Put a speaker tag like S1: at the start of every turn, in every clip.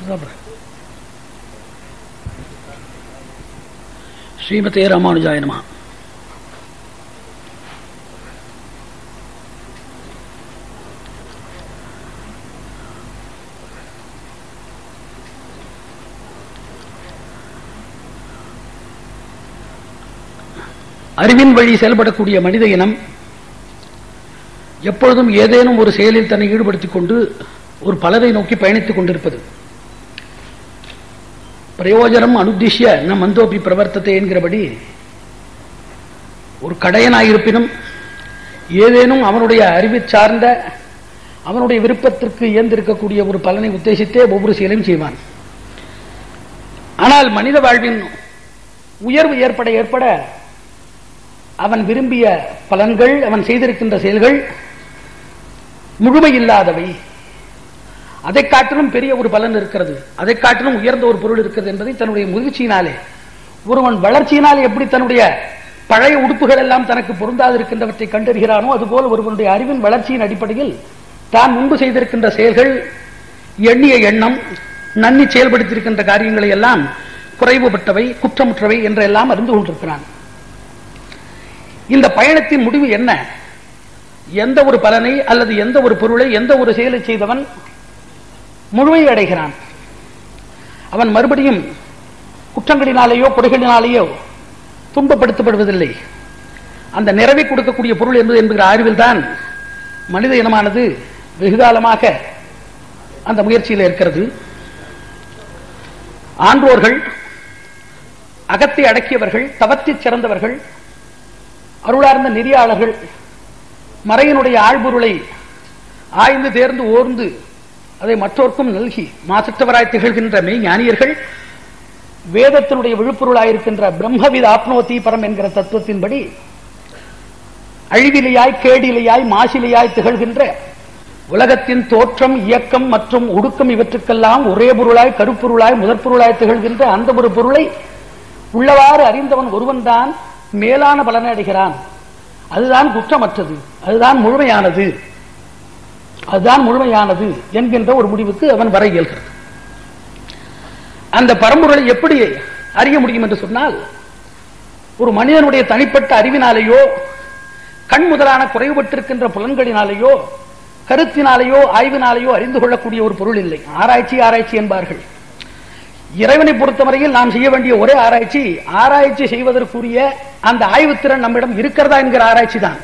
S1: சாப்பிட்றேன் ஸ்ரீமதே ராமானுஜாய நம அறிவின் வழி செயல்படக்கூடிய மனித இனம் எப்பொழுதும் ஏதேனும் ஒரு செயலில் தன்னை ஈடுபடுத்திக் கொண்டு ஒரு பலரை நோக்கி பயணித்துக் கொண்டிருப்பது பிரயோஜனம் அனுத்திஷ்ய நம் மந்தோப்பி பிரவர்த்தத்தை என்கிறபடி ஒரு கடையனாயிருப்பினும் ஏதேனும் அவனுடைய அறிவு சார்ந்த அவனுடைய விருப்பத்திற்கு இயந்திருக்கக்கூடிய ஒரு பலனை உத்தேசித்தே ஒவ்வொரு செயலையும் செய்வான் ஆனால் மனித வாழ்வின் உயர்வு ஏற்பட ஏற்பட அவன் விரும்பிய பலன்கள் அவன் செய்திருக்கின்ற செயல்கள் முழுமையில்லாதவை அதை காட்டிலும் பெரிய ஒரு பலன் இருக்கிறது அதை காட்டிலும் உயர்ந்த ஒரு பொருள் இருக்கிறது என்பதை தன்னுடைய முயற்சியினாலே ஒருவன் வளர்ச்சியினாலே எப்படி தன்னுடைய பழைய உடுப்புகள் எல்லாம் தனக்கு பொருந்தாது இருக்கின்றவற்றை கண்டறிகிறானோ அதுபோல் ஒருவனுடைய அறிவின் வளர்ச்சியின் அடிப்படையில் தான் முன்பு செய்திருக்கின்ற செயல்கள் எண்ணிய எண்ணம் நன்னி செயல்படுத்தியிருக்கின்ற காரியங்களை எல்லாம் குறைவுபட்டவை குற்றமுற்றவை என்றெல்லாம் அறிந்து கொண்டிருக்கிறான் இந்த பயணத்தின் முடிவு என்ன எந்த ஒரு பலனை அல்லது எந்த ஒரு பொருளை எந்த ஒரு செயலை செய்தவன் முழுமை அடைகிறான் அவன் மறுபடியும் குற்றங்களினாலேயோ கொடைகளினாலேயோ துன்பப்படுத்தப்படுவதில்லை அந்த நிறைவை கொடுக்கக்கூடிய பொருள் என்பது என்கிற அறிவில் தான் மனித இனமானது வெகுகாலமாக அந்த முயற்சியில் இருக்கிறது ஆன்றோர்கள் அகத்தை அடக்கியவர்கள் தவத்தில் சிறந்தவர்கள் அருளார்ந்த நெறியாளர்கள் மறையினுடைய ஆழ்பொருளை ஆய்ந்து தேர்ந்து ஓர்ந்து அதை மற்றோர்க்கும் நல்கி மாசற்றவராய் திகழ்கின்ற மெய் ஞானியர்கள் வேதத்தினுடைய விழுப்பொருளாயிருக்கின்ற பிரம்மவித ஆப்னோதி பரம் என்கிற தத்துவத்தின்படி அழிவிலையாய் கேடிலையாய் மாசிலையாய் திகழ்கின்ற உலகத்தின் தோற்றம் இயக்கம் மற்றும் ஒடுக்கம் இவற்றுக்கெல்லாம் ஒரே பொருளாய் கருப்பொருளாய் முதற்பொருளாய் திகழ்கின்ற அந்த ஒரு பொருளை உள்ளவாறு அறிந்தவன் ஒருவன்தான் மேலான பலனை அடைகிறான் அதுதான் குற்றமற்றது அதுதான் முழுமையானது அதுதான் முழுமையானது என்கின்ற ஒரு முடிவுக்கு அவன் வர இயல்கிறது அந்த பரம்பொருளை எப்படி அறிய முடியும் என்று சொன்னால் ஒரு மனிதனுடைய தனிப்பட்ட அறிவினாலேயோ கண் முதலான குறைவுபட்டிருக்கின்ற புலன்களினாலேயோ கருத்தினாலேயோ ஆய்வினாலேயோ அறிந்து கொள்ளக்கூடிய ஒரு பொருள் இல்லை ஆராய்ச்சி ஆராய்ச்சி என்பார்கள் இறைவனை பொறுத்தவரையில் நாம் செய்ய வேண்டிய ஒரே ஆராய்ச்சி ஆராய்ச்சி செய்வதற்குரிய அந்த ஆய்வுத்திறன் நம்மிடம் இருக்கிறதா என்கிற ஆராய்ச்சி தான்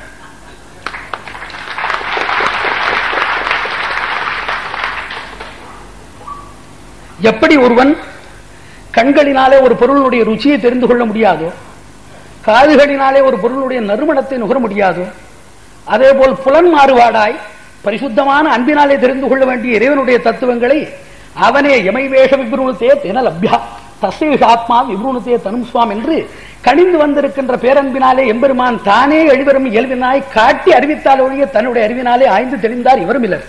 S1: எப்படி ஒருவன் கண்களினாலே ஒரு பொருளுடைய ருச்சியை தெரிந்து கொள்ள முடியாதோ காதுகளினாலே ஒரு பொருளுடைய நறுமணத்தை நுகர முடியாதோ அதே போல் புலன் மாறுபாடாய் பரிசுத்தமான அன்பினாலே தெரிந்து கொள்ள வேண்டிய இறைவனுடைய தத்துவங்களை அவனே எமைவேஷ விபுருணத்தே தென லப்யா தசேஷ ஆத்மா விபுருணத்தே தனும் சுவாம் என்று கணிந்து வந்திருக்கின்ற பேரன்பினாலே எம்பெருமான் தானே எழுவரும் இயல்பினாய் காட்டி அறிவித்தால் ஒழிய தன்னுடைய அறிவினாலே ஆய்ந்து தெரிந்தார் இவரும் இல்லர்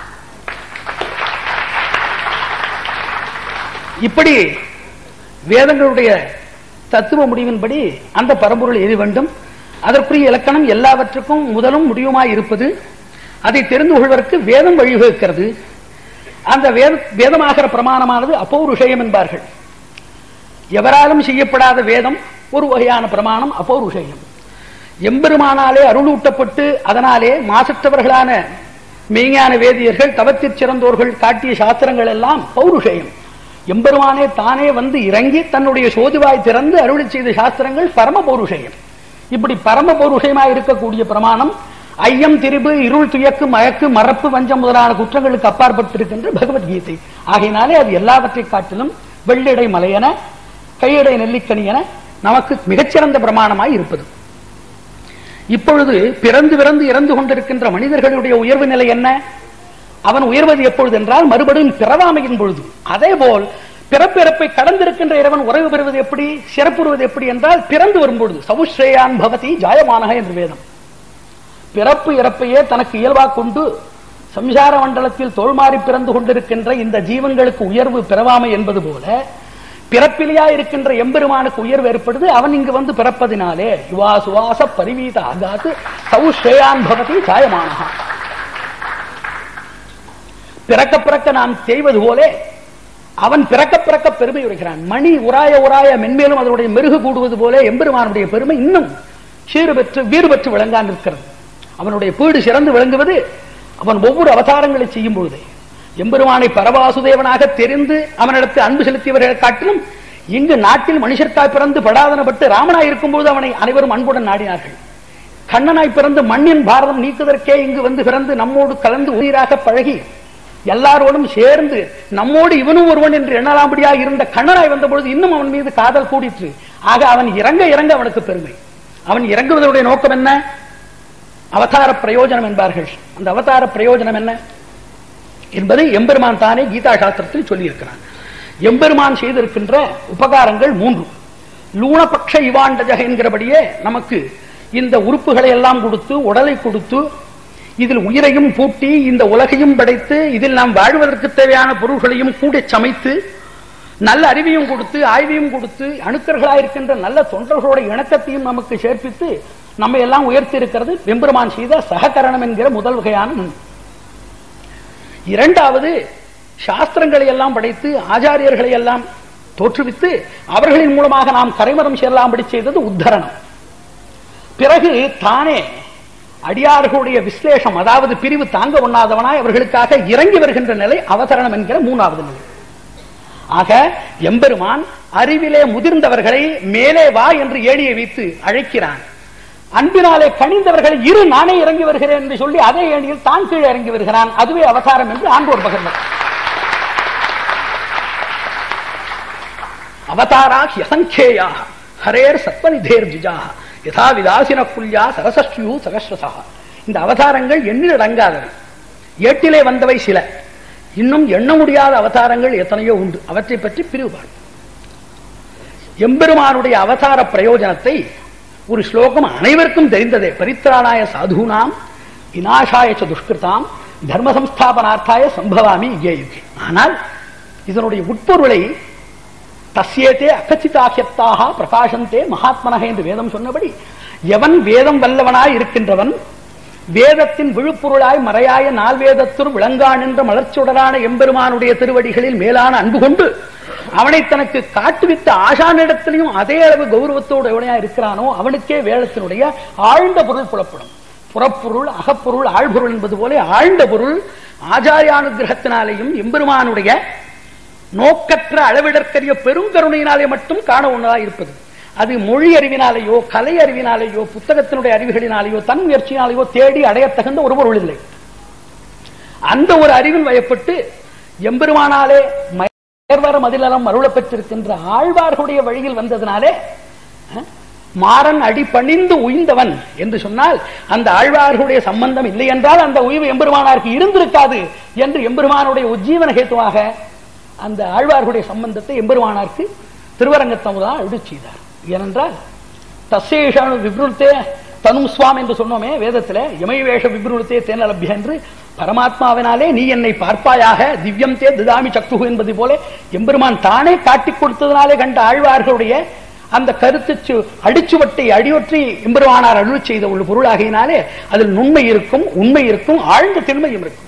S1: இப்படி வேதங்களுடைய தத்துவ முடிவின்படி அந்த பரம்பொருள் எது வேண்டும் அதற்குரிய இலக்கணம் எல்லாவற்றுக்கும் முதலும் முடிவுமாய் இருப்பது அதை தெரிந்து கொள்வதற்கு வேதம் வழிவகுக்கிறது அந்த வேத வேதமாகிற பிரமாணமானது அப்பௌருஷயம் என்பார்கள் எவராலும் செய்யப்படாத வேதம் ஒரு வகையான பிரமாணம் அப்பௌருஷயம் எம்பெருமானாலே அருளூட்டப்பட்டு அதனாலே மாசற்றவர்களான மெய்ஞான வேதியர்கள் தவத்திற் சிறந்தோர்கள் காட்டிய சாஸ்திரங்கள் எல்லாம் பௌருஷயம் எம்பெருமானே தானே வந்து இறங்கி தன்னுடைய சோதிவாய் திறந்து அருளி செய்த சாஸ்திரங்கள் பரம பௌருஷயம் இப்படி பரம பௌருஷயமாய் இருக்கக்கூடிய பிரமாணம் ஐயம் திரிபு இருள் துயக்கு மயக்கு மறப்பு வஞ்சம் முதலான குற்றங்களுக்கு அப்பாற்பட்டிருக்கின்ற பகவத்கீதை ஆகையினாலே அது எல்லாவற்றை காட்டிலும் வெள்ளிடை மலையென கையடை நெல்லிக்கனி என நமக்கு மிகச்சிறந்த பிரமாணமாய் இருப்பது இப்பொழுது பிறந்து பிறந்து இறந்து கொண்டிருக்கின்ற மனிதர்களுடைய உயர்வு நிலை என்ன அவன் உயர்வது எப்பொழுது என்றால் மறுபடியும் பிறவாமையின் பொழுது அதே போல் பிறப்பிறப்பை கடந்திருக்கின்ற இறைவன் உறவு பெறுவது எப்படி சிறப்புறுவது எப்படி என்றால் பிறந்து வரும்பொழுது சவுஸ்ரேயான் பவதி ஜாயமானக என்று வேதம் பிறப்பு இறப்பையே தனக்கு இயல்பாக கொண்டு சம்சார மண்டலத்தில் தோல்மாறி பிறந்து கொண்டிருக்கின்ற இந்த ஜீவன்களுக்கு உயர்வு பிறவாமை என்பது போல பிறப்பிலேயா இருக்கின்ற எம்பெருமானுக்கு உயர்வு ஏற்படுது அவன் இங்கு வந்து பிறப்பதினாலே யுவா சுவாச பரிவீத ஆகாத்து சவுஸ்ரேயான் பவதி ஜாயமானகா பிறக்க பிறக்க நாம் செய்வது போலே அவன் பிறக்க பிறக்க பெருமை உரைக்கிறான் மணி உராய உராய மென்மேலும் அதனுடைய மெருகு கூடுவது போல எம்பெருமானுடைய பெருமை இன்னும் சீறு பெற்று வீறு பெற்று விளங்கா நிற்கிறது அவனுடைய பீடு சிறந்து விளங்குவது அவன் ஒவ்வொரு அவதாரங்களை செய்யும் பொழுதே எம்பெருமானை பரவாசுதேவனாக தெரிந்து அவனிடத்து அன்பு செலுத்தியவர்களை காட்டிலும் இங்கு நாட்டில் மனுஷர்க்காய் பிறந்து படாதனப்பட்டு ராமனாய் இருக்கும்போது அவனை அனைவரும் அன்புடன் நாடினார்கள் கண்ணனாய் பிறந்து மண்ணின் பாரதம் நீக்குவதற்கே இங்கு வந்து பிறந்து நம்மோடு கலந்து உயிராக பழகி எல்லாரோடும் சேர்ந்து நம்மோடு இவனும் ஒருவன் என்று எண்ணலாம்படியாக இருந்த கண்ணனாய் வந்த பொழுது இன்னும் அவன் மீது காதல் கூடிற்று ஆக அவன் இறங்க இறங்க அவனுக்கு பெருமை அவன் இறங்குவதனுடைய நோக்கம் என்ன அவதார பிரயோஜனம் என்பார்கள் அந்த அவதார பிரயோஜனம் என்ன என்பதை எம்பெருமான் தானே கீதா சாஸ்திரத்தில் சொல்லியிருக்கிறான் எம்பெருமான் செய்திருக்கின்ற உபகாரங்கள் மூன்று லூணபக்ஷ இவாண்டஜக என்கிறபடியே நமக்கு இந்த உறுப்புகளை எல்லாம் கொடுத்து உடலை கொடுத்து இதில் உயிரையும் பூட்டி இந்த உலகையும் படைத்து இதில் நாம் வாழ்வதற்கு தேவையான பொருள்களையும் கூட சமைத்து நல்ல அறிவையும் கொடுத்து ஆய்வையும் கொடுத்து அணுக்கர்களாயிருக்கின்ற நல்ல தொண்டர்களோட இணக்கத்தையும் நமக்கு சேர்ப்பித்து நம்ம எல்லாம் உயர்த்தி இருக்கிறது வெம்பெருமான் செய்த சககரணம் என்கிற முதல் வகையான நன்மை இரண்டாவது சாஸ்திரங்களை எல்லாம் படைத்து ஆச்சாரியர்களை எல்லாம் தோற்றுவித்து அவர்களின் மூலமாக நாம் கரைமரம் சேரலாம்படி செய்தது உத்தரணம் பிறகு தானே அடியார்களுடைய விஸ்லேஷம் அதாவது பிரிவு தாங்க ஒண்ணாதவனாய் அவர்களுக்காக இறங்கி வருகின்ற நிலை அவதரணம் என்கிற மூணாவது நிலை ஆக எம்பெருமான் அறிவிலே முதிர்ந்தவர்களை மேலே வா என்று ஏணியை வைத்து அழைக்கிறான் அன்பினாலே கணிந்தவர்களை இரு நானே இறங்கி வருகிறேன் என்று சொல்லி அதே ஏணியில் தான் கீழே இறங்கி வருகிறான் அதுவே அவதாரம் என்று ஆண்டோர் பகிர்ந்தார் அவதாரா யசங்கேயா ஹரேர் சத்வநிதேர் ஜிஜாக யதா விலாசின புல்யா சரசஸ்யு சகஸ்ரசா இந்த அவதாரங்கள் எண்ணில் அடங்காதவை ஏட்டிலே வந்தவை சில இன்னும் எண்ண முடியாத அவதாரங்கள் எத்தனையோ உண்டு அவற்றை பற்றி பிரிவுபாடு எம்பெருமானுடைய அவதார பிரயோஜனத்தை ஒரு ஸ்லோகம் அனைவருக்கும் தெரிந்ததே பரித்ராணாய சாதுனாம் விநாசாய ச துஷ்கிருதாம் தர்ம சம்ஸ்தாபனார்த்தாய சம்பவாமி யுகே யுகே ஆனால் இதனுடைய உட்பொருளை தஸ்யேதே அகச்சிதாகியத்தாக பிரகாசந்தே மகாத்மனக என்று வேதம் சொன்னபடி எவன் வேதம் வல்லவனாய் இருக்கின்றவன் வேதத்தின் விழுப்பொருளாய் மறையாய நால்வேதத்துர் விளங்கான் என்ற மலர்ச்சுடரான எம்பெருமானுடைய திருவடிகளில் மேலான அன்பு கொண்டு அவனை தனக்கு காட்டுவித்த ஆசானிடத்திலையும் அதே அளவு கௌரவத்தோடு எவனையா இருக்கிறானோ அவனுக்கே வேதத்தினுடைய ஆழ்ந்த பொருள் புலப்படும் புறப்பொருள் அகப்பொருள் ஆழ்பொருள் என்பது போல ஆழ்ந்த பொருள் ஆச்சாரியானுகிரகத்தினாலேயும் எம்பெருமானுடைய நோக்கற்ற அளவிடற்கரிய பெருங்கருணையினாலே மட்டும் காண ஒன்றதா இருப்பது அது மொழி அறிவினாலேயோ கலை அறிவினாலேயோ புத்தகத்தினுடைய அறிவுகளினாலேயோ தன் முயற்சியினாலேயோ தேடி அடையத் தகுந்த ஒரு பொருள் இல்லை அந்த ஒரு அறிவில் வயப்பட்டு எம்பெருமானாலே மயர்வர மதிலலம் அருளப் பெற்றிருக்கின்ற ஆழ்வார்களுடைய வழியில் வந்ததினாலே அஹ், மாறன் அடி பணிந்து உய்ந்தவன் என்று சொன்னால் அந்த ஆழ்வார்களுடைய சம்பந்தம் இல்லை என்றால் அந்த உய்வு எம்பெருமானாருக்கு இருந்திருக்காது என்று எம்பெருமானுடைய உஜ்ஜீவன ஹேத்துவாக அந்த ஆழ்வார்களுடைய சம்பந்தத்தை எம்பெருமானாருக்கு திருவரங்கத்தமுதான் அருள் செய்தார் ஏனென்றால் தசேஷானு விப்ருத்தே தனும் சுவாம் என்று சொன்னோமே வேதத்துல இமயவேஷ விப்ருத்தே தேனலபிய என்று பரமாத்மாவினாலே நீ என்னை பார்ப்பாயாக திவ்யம் தே திதாமி சக்துகு என்பது போல எம்பெருமான் தானே காட்டிக் கொடுத்ததினாலே கண்ட ஆழ்வார்களுடைய அந்த கருத்து சு- அடிச்சுவட்டை அடியொற்றி எம்பெருமானார் அருள் செய்த ஒரு பொருளாகினாலே அதில் நுண்மை இருக்கும் உண்மை இருக்கும் ஆழ்ந்த திண்மையும் இருக்கும்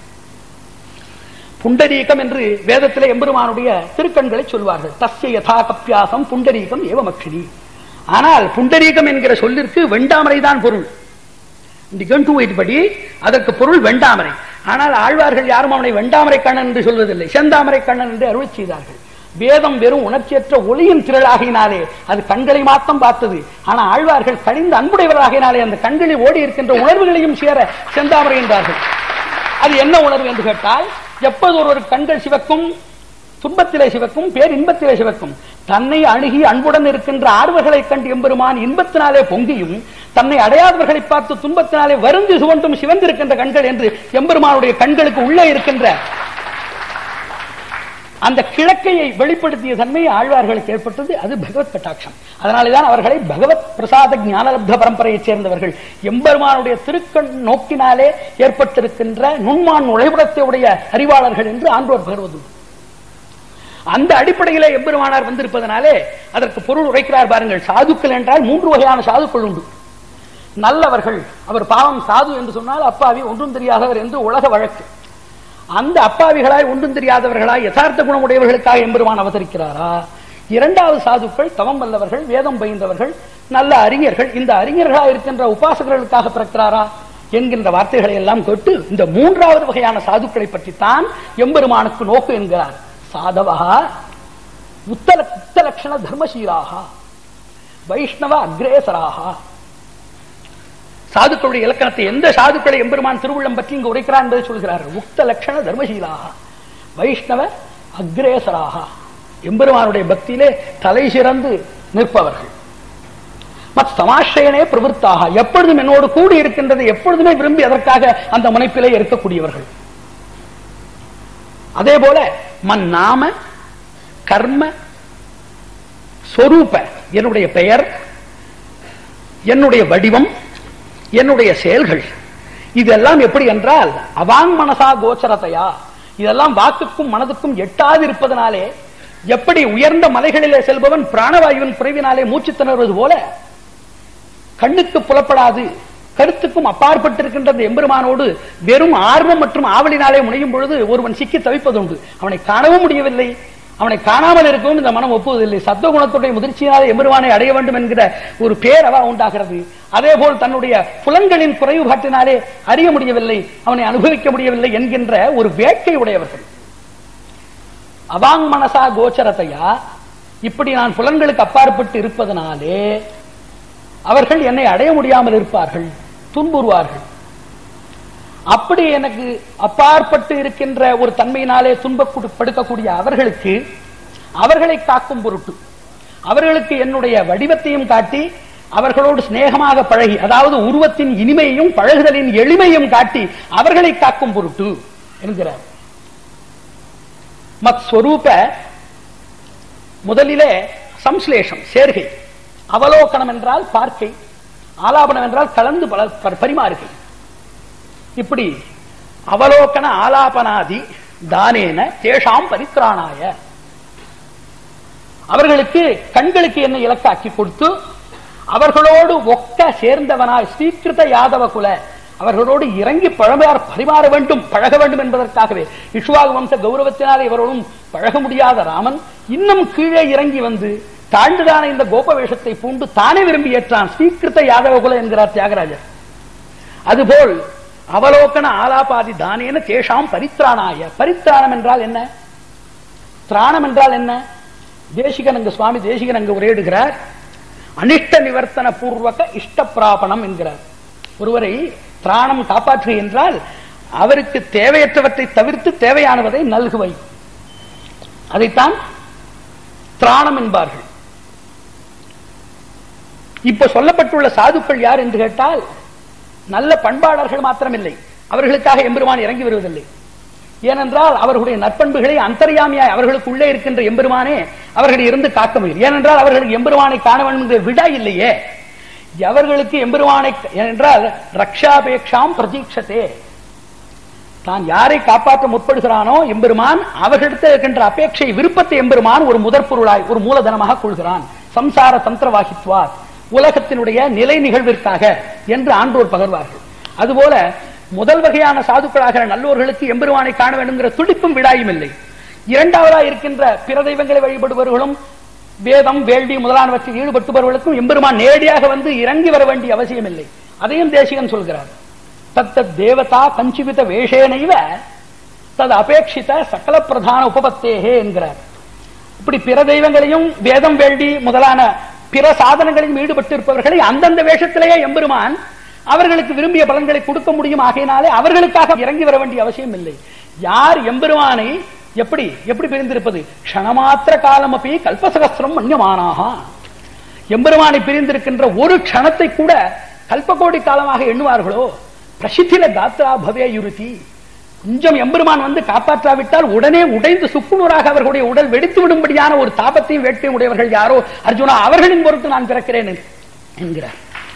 S1: புண்டரீகம் என்று வேதத்திலே எம்பெருமானுடைய திருக்கண்களை சொல்வார்கள் தஸ்ய யதா கப்பியாசம் புண்டரீகம் ஏவமக்ஷினி ஆனால் புண்டரீகம் என்கிற சொல்லிற்கு வெண்டாமரை தான் பொருள் நிகண்டு படி அதற்கு பொருள் வெண்டாமரை ஆனால் ஆழ்வார்கள் யாரும் அவனை வெண்டாமரை கண்ணன் என்று சொல்வதில்லை செந்தாமரை கண்ணன் என்று அருள் செய்தார்கள் வேதம் வெறும் உணர்ச்சியற்ற ஒளியின் திரளாகினாலே அது கண்களை மாத்தம் பார்த்தது ஆனா ஆழ்வார்கள் கனிந்த அன்புடையவராகினாலே அந்த கண்களில் ஓடி இருக்கின்ற உணர்வுகளையும் சேர செந்தாமரை என்றார்கள் அது என்ன உணர்வு என்று கேட்டால் எப்போது ஒருவர் கண்கள் சிவக்கும் துன்பத்திலே சிவக்கும் பேர் இன்பத்திலே சிவக்கும் தன்னை அணுகி அன்புடன் இருக்கின்ற ஆர்வர்களை கண்டு எம்பெருமான் இன்பத்தினாலே பொங்கியும் தன்னை அடையாதவர்களை பார்த்து துன்பத்தினாலே வருந்தி சுவண்டும் சிவந்திருக்கின்ற கண்கள் என்று எம்பெருமானுடைய கண்களுக்கு உள்ளே இருக்கின்ற அந்த கிழக்கையை வெளிப்படுத்திய தன்மை ஆழ்வார்களுக்கு ஏற்பட்டது அது பகவத் கட்டாட்சம் அதனாலேதான் அவர்களை பகவத் பிரசாத ஞானலப்த பரம்பரையைச் சேர்ந்தவர்கள் எம்பெருமானுடைய திருக்கண் நோக்கினாலே ஏற்பட்டிருக்கின்ற நுண்மான் நுழைவுடத்தை உடைய அறிவாளர்கள் என்று ஆண்டோர் பகர்வது அந்த அடிப்படையிலே எம்பெருமானார் வந்திருப்பதனாலே அதற்கு பொருள் உரைக்கிறார் பாருங்கள் சாதுக்கள் என்றால் மூன்று வகையான சாதுக்கள் உண்டு நல்லவர்கள் அவர் பாவம் சாது என்று சொன்னால் அப்பாவி ஒன்றும் தெரியாதவர் என்று உலக வழக்கு அந்த அப்பாவிகளாய் ஒன்றும் தெரியாதவர்களாய் யதார்த்த குணமுடையவர்களுக்காக எம்பெருமான் அவதரிக்கிறாரா இரண்டாவது சாதுக்கள் தவம் வல்லவர்கள் வேதம் பயின்றவர்கள் நல்ல அறிஞர்கள் இந்த அறிஞர்களா இருக்கின்ற உபாசகர்களுக்காக பிறக்கிறாரா என்கின்ற வார்த்தைகளை எல்லாம் கேட்டு இந்த மூன்றாவது வகையான சாதுக்களை பற்றித்தான் எம்பெருமானுக்கு நோக்கு என்கிறார் சாதவா உத்தல உத்தலட்சண தர்மசீலாக வைஷ்ணவ அக்ரேசராக சாதுக்களுடைய இலக்கணத்தை எந்த சாதுக்களை எம்பெருமான் திருவுள்ளம் பற்றி இங்கு உரைக்கிறார் என்பதை சொல்கிறார் உக்த லட்சண தர்மசீலாக வைஷ்ணவ அக்ரேசராக எம்பெருமானுடைய பக்தியிலே தலை சிறந்து நிற்பவர்கள் மத் சமாஷயனே பிரவருத்தாக எப்பொழுதும் என்னோடு கூடி இருக்கின்றது எப்பொழுதுமே விரும்பி அதற்காக அந்த முனைப்பிலே இருக்கக்கூடியவர்கள் அதே போல மன் நாம கர்ம சொரூப என்னுடைய பெயர் என்னுடைய வடிவம் என்னுடைய செயல்கள் இதெல்லாம் எப்படி என்றால் அவாங் மனசா கோச்சரத்தையா இதெல்லாம் வாக்குக்கும் மனதுக்கும் எட்டாது இருப்பதனாலே எப்படி உயர்ந்த மலைகளிலே செல்பவன் பிராணவாயுவின் குறைவினாலே மூச்சு திணறுவது போல கண்ணுக்கு புலப்படாது கருத்துக்கும் அப்பாற்பட்டிருக்கின்ற அந்த எம்பெருமானோடு வெறும் ஆர்வம் மற்றும் ஆவலினாலே முனையும் பொழுது ஒருவன் சிக்கி தவிப்பதுண்டு அவனை காணவும் முடியவில்லை அவனை காணாமல் இருக்கவும் இந்த மனம் ஒப்புவதில்லை சத்துவகுணத்துடைய முதிர்ச்சியினாலே எம்பெருமானை அடைய வேண்டும் என்கிற ஒரு பேரவா உண்டாகிறது அதே போல் தன்னுடைய புலன்களின் குறைவுபாட்டினாலே அறிய முடியவில்லை அவனை அனுபவிக்க முடியவில்லை என்கின்ற ஒரு வேட்கை உடையவர்கள் அவாங் மனசா கோச்சரத்தையா இப்படி நான் புலன்களுக்கு அப்பாற்பட்டு இருப்பதனாலே அவர்கள் என்னை அடைய முடியாமல் இருப்பார்கள் துன்புறுவார்கள் அப்படி எனக்கு அப்பாற்பட்டு இருக்கின்ற ஒரு தன்மையினாலே துன்பப்படுத்தக்கூடிய அவர்களுக்கு அவர்களை காக்கும் பொருட்டு அவர்களுக்கு என்னுடைய வடிவத்தையும் காட்டி அவர்களோடு சிநேகமாக பழகி அதாவது உருவத்தின் இனிமையையும் பழகுதலின் எளிமையும் காட்டி அவர்களை காக்கும் பொருட்டு என்கிறார் மத் ஸ்வரூப முதலிலே சம்ஸ்லேஷம் சேர்கை அவலோகனம் என்றால் பார்க்கை ஆலாபனம் என்றால் கலந்து பல- ப- பரிமாறுகை இப்படி அவலோகன ஆலாபனாதி தானேன தேஷாம் பரித்ராணாய அவர்களுக்கு கண்களுக்கு என்ன இலக்காக்கி கொடுத்து அவர்களோடு ஒக்க சேர்ந்தவனாய் ஸ்ரீகிருத யாதவ குல அவர்களோடு இறங்கி பழமாற பரிமாற வேண்டும் பழக வேண்டும் என்பதற்காகவே இஷ்வாக வம்ச கௌரவத்தினாலே இவரோடும் பழக முடியாத ராமன் இன்னும் கீழே இறங்கி வந்து தாழ்ந்துதான இந்த கோப வேஷத்தை பூண்டு தானே விரும்பி ஏற்றான் ஸ்ரீகிருத யாதவ குல என்கிறார் தியாகராஜர் அதுபோல் அவலோகன ஆலாபாதி தானேன தேஷாம் பரித்ராணாய பரித்ராணம் என்றால் என்ன திராணம் என்றால் என்ன தேசிகன் அங்கு சுவாமி தேசிகன் அங்கு உரையிடுகிறார் அனிஷ்ட நிவர்த்தன பூர்வக இஷ்ட பிராபணம் என்கிறார் ஒருவரை திராணம் காப்பாற்று என்றால் அவருக்கு தேவையற்றவற்றை தவிர்த்து தேவையானவதை நல்குவை அதைத்தான் திராணம் என்பார்கள் இப்ப சொல்லப்பட்டுள்ள சாதுக்கள் யார் என்று கேட்டால் நல்ல பண்பாளர்கள் மாத்திரமில்லை அவர்களுக்காக எம்பெருமான் இறங்கி வருவதில்லை ஏனென்றால் அவர்களுடைய நற்பண்புகளை அந்தர்யாமியாய் அவர்களுக்கு உள்ளே இருக்கின்ற எம்பெருமானே அவர்களை இருந்து காக்க முடியும் ஏனென்றால் அவர்களுக்கு எம்பெருமானை காண வேண்டும் என்ற விடா இல்லையே அவர்களுக்கு எம்பெருமானை என்றால் ரக்ஷாபேக்ஷாம் பிரதீட்சத்தே தான் யாரை காப்பாற்ற முற்படுகிறானோ எம்பெருமான் அவர்களிடத்தில் இருக்கின்ற அபேட்சை விருப்பத்தை எம்பெருமான் ஒரு முதற் பொருளாய் ஒரு மூலதனமாக கொள்கிறான் சம்சார தந்திரவாகித்வார் உலகத்தினுடைய நிலை நிகழ்விற்காக என்று ஆன்றோர் பகர்வார்கள் அதுபோல முதல் வகையான சாதுக்களாக நல்லோர்களுக்கு எம்பெருமானை காண வேண்டும்ங்கிற துடிப்பும் விடாயும் இல்லை இரண்டாவதாக இருக்கின்ற பிற தெய்வங்களை வழிபடுபவர்களும் வேதம் வேள்வி முதலானவற்றில் ஈடுபட்டுபவர்களுக்கும் எம்பெருமான் நேரடியாக வந்து இறங்கி வர வேண்டிய அவசியம் இல்லை அதையும் தேசிகன் சொல்கிறார் தத்தத் தேவதா கஞ்சிவித வேஷேனைவ தது அபேட்சித சகல பிரதான உபபத்தேகே என்கிறார் இப்படி பிற தெய்வங்களையும் வேதம் வேள்வி முதலான பிற சாதனங்களையும் ஈடுபட்டு இருப்பவர்களை அந்தந்த வேஷத்திலேயே எம்பெருமான் அவர்களுக்கு விரும்பிய பலன்களை கொடுக்க முடியும் ஆகையினாலே அவர்களுக்காக இறங்கி வர வேண்டிய அவசியம் இல்லை யார் எம்பெருமானை எப்படி எப்படி பிரிந்திருப்பது க்ஷணமாத்திர காலம் அப்படி கல்பசகஸ்திரம் மன்யமானாக எம்பெருமானை பிரிந்திருக்கின்ற ஒரு க்ஷணத்தை கூட கல்பகோடி காலமாக எண்ணுவார்களோ பிரசித்தில காத்ரா பவேயுருதி கொஞ்சம் எம்பெருமான் வந்து காப்பாற்றாவிட்டால் உடனே உடைந்து சுக்குநூறாக அவர்களுடைய உடல் வெடித்து விடும்படியான ஒரு தாபத்தையும் வேட்கையும் உடையவர்கள் யாரோ அர்ஜுனா அவர்களின் பொருட்டு நான் பிறக்கிறேன் என்கிறார்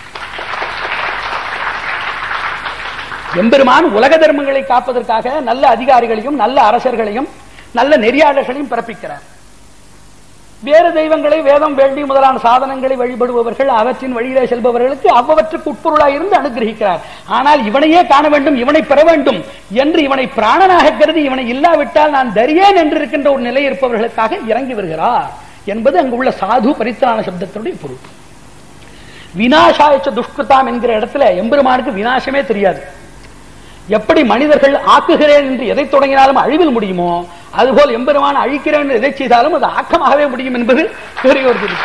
S1: எம்பெருமான் உலக தர்மங்களை காப்பதற்காக நல்ல அதிகாரிகளையும் நல்ல அரசர்களையும் நல்ல நெறியாளர்களையும் பிறப்பிக்கிறார் வேறு தெய்வங்களை வேதம் வேள்வி முதலான சாதனங்களை வழிபடுபவர்கள் அவற்றின் வழியிலே செல்பவர்களுக்கு அவ்வவற்றுக்கு உட்பொருளாய் இருந்து அனுகிரகிக்கிறார் ஆனால் இவனையே காண வேண்டும் இவனை பெற வேண்டும் என்று இவனை பிராணனாக கருதி இவனை இல்லாவிட்டால் நான் தரியேன் என்று இருக்கின்ற ஒரு நிலை இருப்பவர்களுக்காக இறங்கி வருகிறார் என்பது அங்கு உள்ள சாது பரித்தான சப்தத்தினுடைய பொருள் வினாசாயச்ச துஷ்கிருதாம் என்கிற இடத்துல எம்பெருமானுக்கு வினாசமே தெரியாது எப்படி மனிதர்கள் ஆக்குகிறேன் என்று எதை தொடங்கினாலும் அழிவில் முடியுமோ அதுபோல் எம்பெருமான் அழிக்கிறேன் என்று எதை செய்தாலும் அது ஆக்கமாகவே முடியும் என்பது பெரிய ஒரு தெரியும்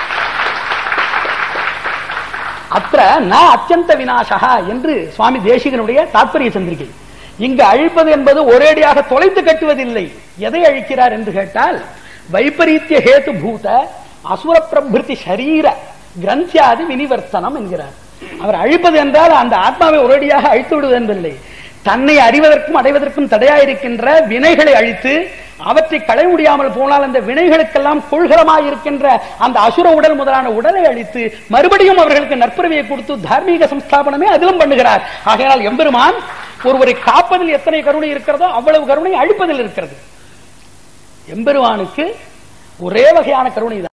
S1: அத்த ந அத்தியந்த வினாசகா என்று சுவாமி தேசிகனுடைய தாற்பரிய சந்திரிகை இங்கு அழிப்பது என்பது ஒரேடியாக தொலைத்து கட்டுவதில்லை எதை அழிக்கிறார் என்று கேட்டால் வைபரீத்திய ஹேத்து பூத அசுர பிரபிருத்தி சரீர கிரந்தியாதி வினிவர்த்தனம் என்கிறார் அவர் அழிப்பது என்றால் அந்த ஆத்மாவை ஒரேடியாக அழித்து விடுவது என்பதில்லை தன்னை அறிவதற்கும் அடைவதற்கும் தடையாயிருக்கின்ற வினைகளை அழித்து அவற்றை களை முடியாமல் போனால் அந்த வினைகளுக்கெல்லாம் கொள்கலமாய் இருக்கின்ற அந்த அசுர உடல் முதலான உடலை அழித்து மறுபடியும் அவர்களுக்கு நற்புறவியை கொடுத்து தார்மீக சம்ஸ்தாபனமே அதிலும் பண்ணுகிறார் ஆகையால் எம்பெருமான் ஒருவரை காப்பதில் எத்தனை கருணை இருக்கிறதோ அவ்வளவு கருணை அழிப்பதில் இருக்கிறது எம்பெருமானுக்கு ஒரே வகையான கருணை தான்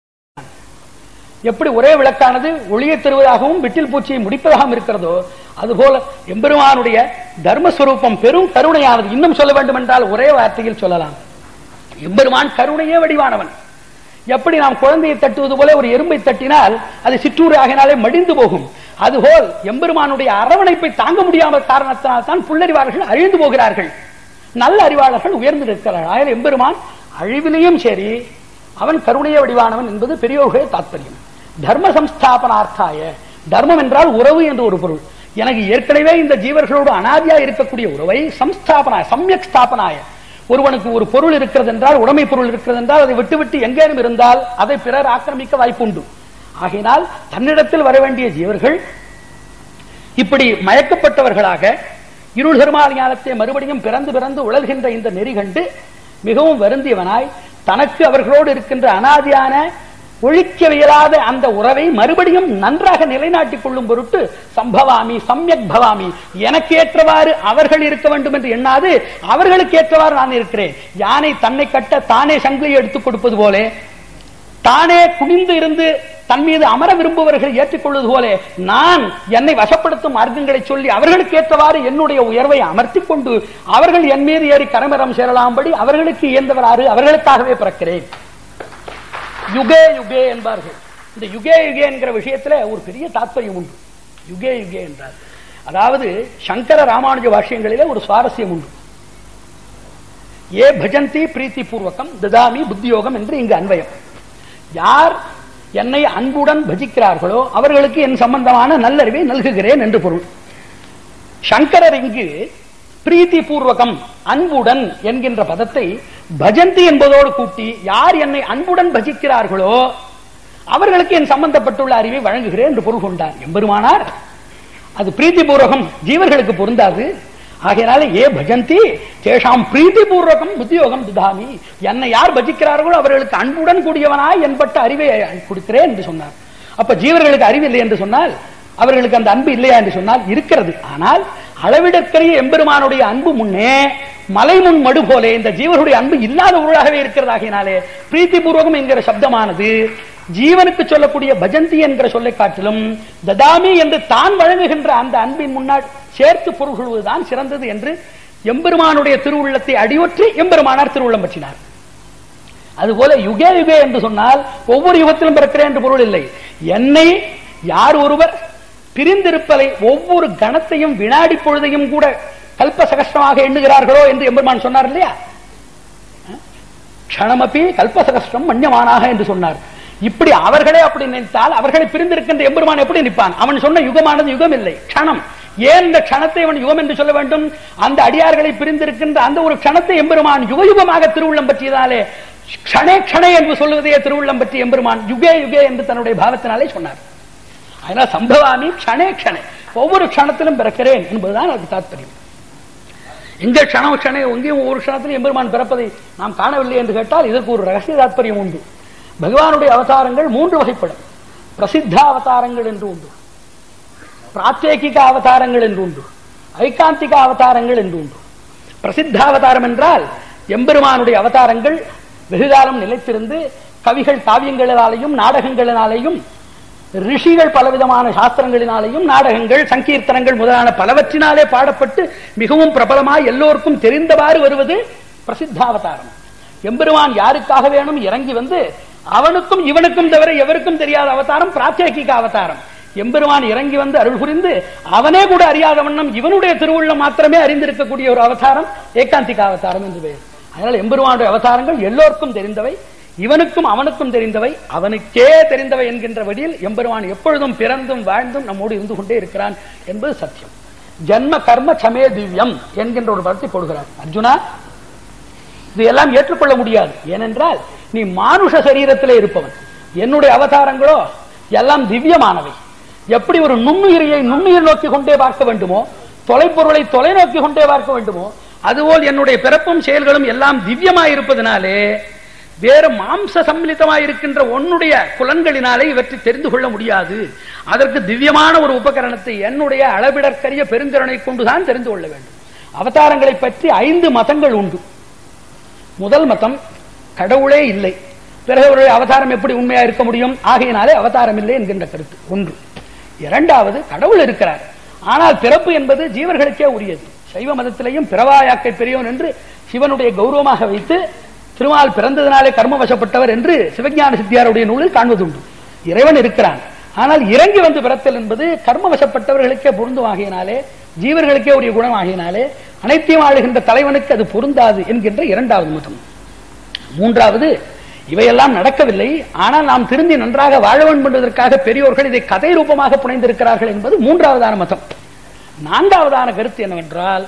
S1: எப்படி ஒரே விளக்கானது ஒளியை தருவதாகவும் விட்டில் பூச்சியை முடிப்பதாகவும் இருக்கிறதோ அதுபோல எம்பெருமானுடைய தர்மஸ்வரூபம் பெரும் கருணையானது இன்னும் சொல்ல வேண்டும் என்றால் ஒரே வார்த்தையில் சொல்லலாம் எம்பெருமான் கருணையே வடிவானவன் எப்படி நாம் குழந்தையை தட்டுவது போல ஒரு எறும்பை தட்டினால் அது சிற்றூறு ஆகினாலே மடிந்து போகும் அதுபோல் எம்பெருமானுடைய அரவணைப்பை தாங்க முடியாமல் காரணத்தினால் தான் புல்லறிவாளர்கள் அழிந்து போகிறார்கள் நல்ல அறிவாளர்கள் உயர்ந்து நிற்கிறார்கள் ஆயிரம் எம்பெருமான் அழிவிலையும் சரி அவன் கருணைய வடிவானவன் என்பது பெரியோர்களே தாத்பரியம் தர்ம சம்ஸ்தாபனார்த்தாய தர்மம் என்றால் உறவு என்று ஒரு பொருள் எனக்கு ஏற்கனவே இந்த ஜீவர்களோடு அனாதியா இருக்கக்கூடிய உறவை சம்ஸ்தாபனாய சமயக் ஸ்தாபனாய ஒருவனுக்கு ஒரு பொருள் இருக்கிறது என்றால் உடைமை பொருள் இருக்கிறது என்றால் அதை விட்டுவிட்டு எங்கேனும் இருந்தால் அதை பிறர் ஆக்கிரமிக்க வாய்ப்புண்டு ஆகையினால் தன்னிடத்தில் வர வேண்டிய ஜீவர்கள் இப்படி மயக்கப்பட்டவர்களாக இருள் பெருமாள் ஞானத்தை மறுபடியும் பிறந்து பிறந்து உழல்கின்ற இந்த நெறி கண்டு மிகவும் வருந்தியவனாய் தனக்கு அவர்களோடு இருக்கின்ற அனாதியான ஒழிக்கவியலாத அந்த உறவை மறுபடியும் நன்றாக நிலைநாட்டிக் கொள்ளும் பொருட்டு சம்பவாமி சம்யக் பவாமி எனக்கு ஏற்றவாறு அவர்கள் இருக்க வேண்டும் என்று எண்ணாது அவர்களுக்கு ஏற்றவாறு நான் இருக்கிறேன் யானை தன்னை கட்ட தானே சங்கிலியை எடுத்துக் கொடுப்பது போல தானே குனிந்து இருந்து தன் மீது அமர விரும்புவர்கள் ஏற்றுக்கொள்வது போல நான் என்னை வசப்படுத்தும் மார்க்கங்களை சொல்லி அவர்களுக்கு ஏற்றவாறு என்னுடைய உயர்வை அமர்த்திக் கொண்டு அவர்கள் என் மீது ஏறி கரமரம் சேரலாம்படி அவர்களுக்கு இயந்தவராறு அவர்களுக்காகவே பிறக்கிறேன் யுகே யுகே என்பார்கள் இந்த யுகே யுகே என்கிற விஷயத்துல ஒரு பெரிய தாத்பரியம் உண்டு யுகே யுகே என்றார் அதாவது சங்கர ராமானுஜ வாஷ்யங்களிலே ஒரு சுவாரஸ்யம் உண்டு ஏ பஜந்தி பிரீத்தி பூர்வகம் ததாமி புத்தியோகம் என்று இங்கு அன்வயம் யார் என்னை அன்புடன் பஜிக்கிறார்களோ அவர்களுக்கு என் சம்பந்தமான நல்லறிவை நல்குகிறேன் என்று பொருள் சங்கரர் இங்கு பிரீத்தி பூர்வகம் அன்புடன் என்கின்ற பதத்தை பஜந்தி என்பதோடு கூட்டி யார் என்னை அன்புடன் பஜிக்கிறார்களோ அவர்களுக்கு என் சம்பந்தப்பட்டுள்ள அறிவை வழங்குகிறேன் என்று பொருள் கொண்டார் எம்பெருமானார் அது பிரீத்தி பூர்வகம் ஜீவர்களுக்கு பொருந்தாது ஆகையினால ஏ பஜந்தி தேஷாம் பிரீத்தி பூர்வகம் புத்தியோகம் துதாமி என்னை யார் பஜிக்கிறார்களோ அவர்களுக்கு அன்புடன் கூடியவனாய் என்பட்ட அறிவை கொடுக்கிறேன் என்று சொன்னார் அப்ப ஜீவர்களுக்கு அறிவு இல்லை என்று சொன்னால் அவர்களுக்கு அந்த அன்பு இல்லையா என்று சொன்னால் இருக்கிறது ஆனால் அளவிடற்கரிய எம்பெருமானுடைய அன்பு முன்னே மலை முன் மடு போலே இந்த ஜீவனுடைய அன்பு இல்லாத உருளாகவே இருக்கிறதாகினாலே பிரீத்தி பூர்வகம் என்கிற சப்தமானது ஜீவனுக்கு சொல்லக்கூடிய பஜந்தி என்கிற சொல்லை காட்டிலும் ததாமி என்று தான் வழங்குகின்ற அந்த அன்பின் முன்னாள் சேர்த்து பொருள் கொள்வதுதான் சிறந்தது என்று எம்பெருமானுடைய திருவுள்ளத்தை அடியொற்றி எம்பெருமானார் திருவுள்ளம் பற்றினார் அதுபோல யுகே யுகே என்று சொன்னால் ஒவ்வொரு யுகத்திலும் பிறக்கிறேன் என்று பொருள் இல்லை என்னை யார் ஒருவர் பிரிந்திருப்பதை ஒவ்வொரு கணத்தையும் வினாடி பொழுதையும் கூட கல்ப சகஸ்டமாக எண்ணுகிறார்களோ என்று எம்பெருமான் சொன்னார் இல்லையா க்ஷணமப்பி கல்பசகஸ்டம் மன்யமானாக என்று சொன்னார் இப்படி அவர்களே அப்படி நினைத்தால் அவர்களை பிரிந்திருக்கின்ற எம்பெருமான் எப்படி நிற்பான் அவன் சொன்ன யுகமானது யுகம் இல்லை க்ஷணம் ஏன் இந்த க்ஷணத்தை அவன் யுகம் என்று சொல்ல வேண்டும் அந்த அடியார்களை பிரிந்திருக்கின்ற அந்த ஒரு க்ஷணத்தை எம்பெருமான் யுக யுகமாக திருவுள்ளம் பற்றியதாலே க்ஷணே க்ஷணே என்று சொல்லுவதே திருவுள்ளம் பற்றி எம்பெருமான் யுகே யுகே என்று தன்னுடைய பாவத்தினாலே சொன்னார் அதனால் சம்பவாமி க்ஷணே க்ஷணே ஒவ்வொரு க்ஷணத்திலும் பிறக்கிறேன் என்பதுதான் அதுக்கு தாத்பரியம் எங்க க்ஷணம் க்ஷணே எங்கேயும் ஒவ்வொரு க்ஷணத்திலும் எம்பெருமான் பிறப்பதை நாம் காணவில்லை என்று கேட்டால் இதற்கு ஒரு ரகசிய தாத்பரியம் உண்டு பகவானுடைய அவதாரங்கள் மூன்று வகைப்படும் பிரசித்த அவதாரங்கள் என்று உண்டு பிராத்தேகிக அவதாரங்கள் என்று உண்டு ஐகாந்திக அவதாரங்கள் என்று உண்டு பிரசித்த அவதாரம் என்றால் எம்பெருமானுடைய அவதாரங்கள் வெகுகாலம் நிலைத்திருந்து கவிகள் காவியங்களினாலேயும் நாடகங்களினாலேயும் ரிஷிகள் பலவிதமான சாஸ்திரங்களினாலேயும் நாடகங்கள் சங்கீர்த்தனங்கள் முதலான பலவற்றினாலே பாடப்பட்டு மிகவும் பிரபலமாய் எல்லோருக்கும் தெரிந்தவாறு வருவது பிரசித்தாவதாரம் எம்பெருமான் யாருக்காக வேணும் இறங்கி வந்து அவனுக்கும் இவனுக்கும் தவிர எவருக்கும் தெரியாத அவதாரம் பிராத்தியகிக அவதாரம் எம்பெருமான் இறங்கி வந்து அருள் புரிந்து அவனே கூட அறியாத வண்ணம் இவனுடைய திருவுள்ளம் மாத்திரமே அறிந்திருக்கக்கூடிய ஒரு அவதாரம் ஏகாந்திக அவதாரம் என்று பெயர் அதனால் எம்பெருமானுடைய அவதாரங்கள் எல்லோருக்கும் தெரிந்தவை இவனுக்கும் அவனுக்கும் தெரிந்தவை அவனுக்கே தெரிந்தவை என்கின்ற வழியில் எம்பெருமான் எப்பொழுதும் பிறந்தும் வாழ்ந்தும் நம்மோடு இருந்து கொண்டே இருக்கிறான் என்பது சத்தியம் ஜன்ம கர்ம சமே திவ்யம் என்கின்ற ஒரு படத்தை போடுகிறார் அர்ஜுனா இதையெல்லாம் ஏற்றுக்கொள்ள முடியாது ஏனென்றால் நீ மானுஷ சரீரத்திலே இருப்பவன் என்னுடைய அவதாரங்களோ எல்லாம் திவ்யமானவை எப்படி ஒரு நுண்ணுயிரியை நுண்ணுயிர் நோக்கி கொண்டே பார்க்க வேண்டுமோ தொலைப்பொருளை தொலைநோக்கி கொண்டே பார்க்க வேண்டுமோ அதுபோல் என்னுடைய பிறப்பும் செயல்களும் எல்லாம் திவ்யமாயிருப்பதனாலே வேறு மாம்ச சம்மிலிதமாயிருக்கின்ற உன்னுடைய புலன்களினாலே இவற்றை தெரிந்து கொள்ள முடியாது அதற்கு திவ்யமான ஒரு உபகரணத்தை என்னுடைய அளவிடற்கரிய பெருங்கருணை கொண்டுதான் தெரிந்து கொள்ள வேண்டும் அவதாரங்களை பற்றி ஐந்து மதங்கள் உண்டு முதல் மதம் கடவுளே இல்லை பிறகு அவருடைய அவதாரம் எப்படி உண்மையா இருக்க முடியும் ஆகையினாலே அவதாரம் இல்லை என்கின்ற கருத்து ஒன்று இரண்டாவது கடவுள் இருக்கிறார் ஆனால் பிறப்பு என்பது ஜீவர்களுக்கே உரியது சைவ மதத்திலேயும் பிறவாயாக்கை பெரியவன் என்று சிவனுடைய கௌரவமாக வைத்து திருமால் பிறந்ததினாலே கர்மவசப்பட்டவர் என்று சிவஞான சித்தியாருடைய நூலில் காண்பதுண்டு இறைவன் இருக்கிறான் ஆனால் இறங்கி வந்து பிறத்தல் என்பது கர்மவசப்பட்டவர்களுக்கே பொருந்துமாகினாலே ஜீவர்களுக்கே உரிய குணமாகினாலே அனைத்தையும் ஆளுகின்ற தலைவனுக்கு அது பொருந்தாது என்கின்ற இரண்டாவது மதம் மூன்றாவது இவையெல்லாம் நடக்கவில்லை ஆனால் நாம் திருந்தி நன்றாக வாழ வேண்டும் என்பதற்காக பெரியோர்கள் இதை கதை ரூபமாக புனைந்திருக்கிறார்கள் என்பது மூன்றாவதான மதம் நான்காவதான கருத்து என்னவென்றால்